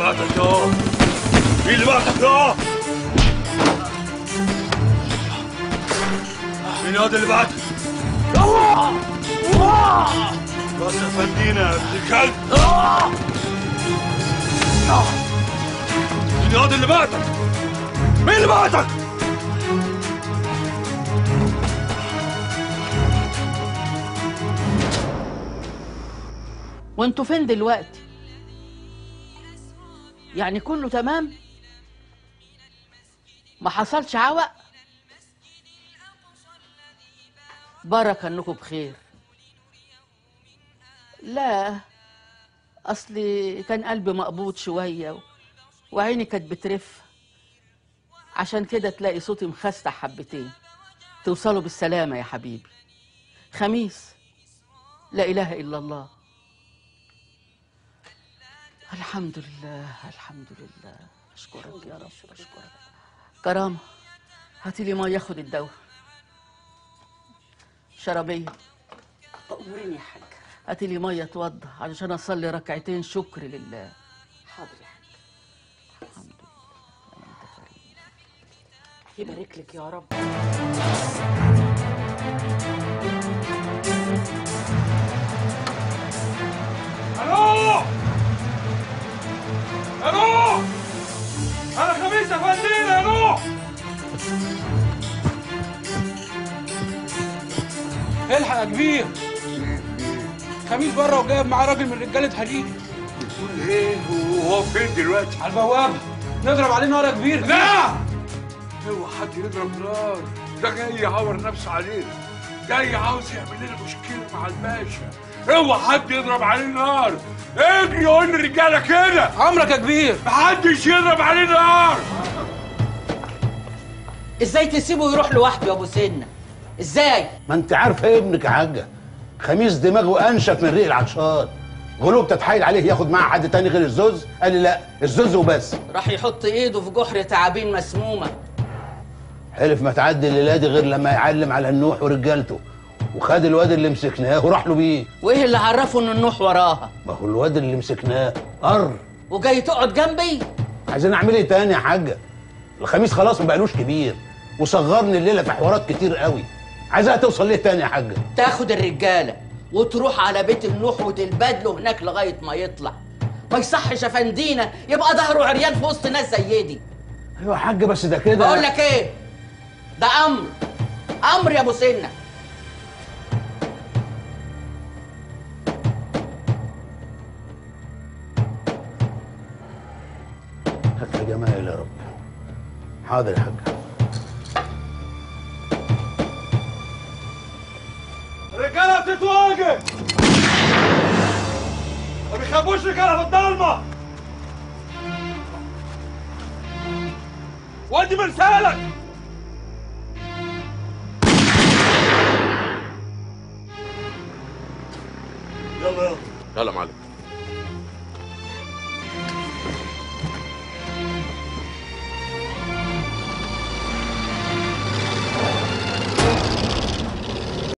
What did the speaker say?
بعتك يا مين اللي بعتك يا مين هذا اللي بعتك راس فندينا يا ابن الكلب مين هذا اللي بعتك مين اللي بعتك وانتوا فين دلوقتي يعني كله تمام ما حصلش عوق بركة انكم بخير لا اصلي كان قلبي مقبوض شوية و- وعيني كانت بترف عشان كده تلاقي صوتي مخستع حبتين توصلوا بالسلامة يا حبيبي خميس لا إله إلا الله الحمد لله الحمد لله اشكرك يا رب اشكرك كرامه هاتي لي ميه ياخد الدواء شرابيه أمورين يا حاج هاتي لي ميه اتوضى علشان اصلي ركعتين شكر لله حاضر يا حاج الحمد لله انت كريم يبارك لك يا رب الو الو انا خميس يا فندينا الو الحق يا كبير خميس بره وجايب معاه راجل من رجاله هليل بتقول ايه وهو فين دلوقتي على البوابه نضرب عليه نار يا كبير لا اوعى حد يضرب نار ده جاي يعور نفسه علينا جاي عاوز يعمل لنا مشكله مع الباشا اوعى حد يضرب عليه نار اجري قول للرجاله كده عمرك يا كبير محدش يضرب عليه نار ازاي تسيبه يروح لوحده يا ابو سنه ازاي ما انت عارفه ايه ابنك يا حاجه خميس دماغه انشف من ريق العطشان غلوب تتحايل عليه ياخد معاه حد تاني غير الزوز قال لي لا الزوز وبس راح يحط ايده في جحر تعابين مسمومه حلف ما تعدي الليله دي غير لما يعلم على النوح ورجالته وخد الواد اللي مسكناه وراح له بيه وايه اللي عرفه ان النوح وراها ما هو الواد اللي مسكناه قر وجاي تقعد جنبي عايزين اعمل ايه تاني يا حاجه الخميس خلاص ما بقالوش كبير وصغرني الليله في حوارات كتير قوي عايزها توصل ليه تاني يا حاجه تاخد الرجاله وتروح على بيت النوح وتلبدله هناك لغايه ما يطلع ما يصحش يا فندينا يبقى ظهره عريان في وسط ناس زي دي ايوه يا حاجه بس ده كده بقول لك ايه ده امر امر يا ابو سنه هات يا جمال يا رب حاضر يا حاجه الرجاله بتتواجه ما بيخبوش رجاله في الضلمه ودي مرسالك يلا يلا يلا يا معلم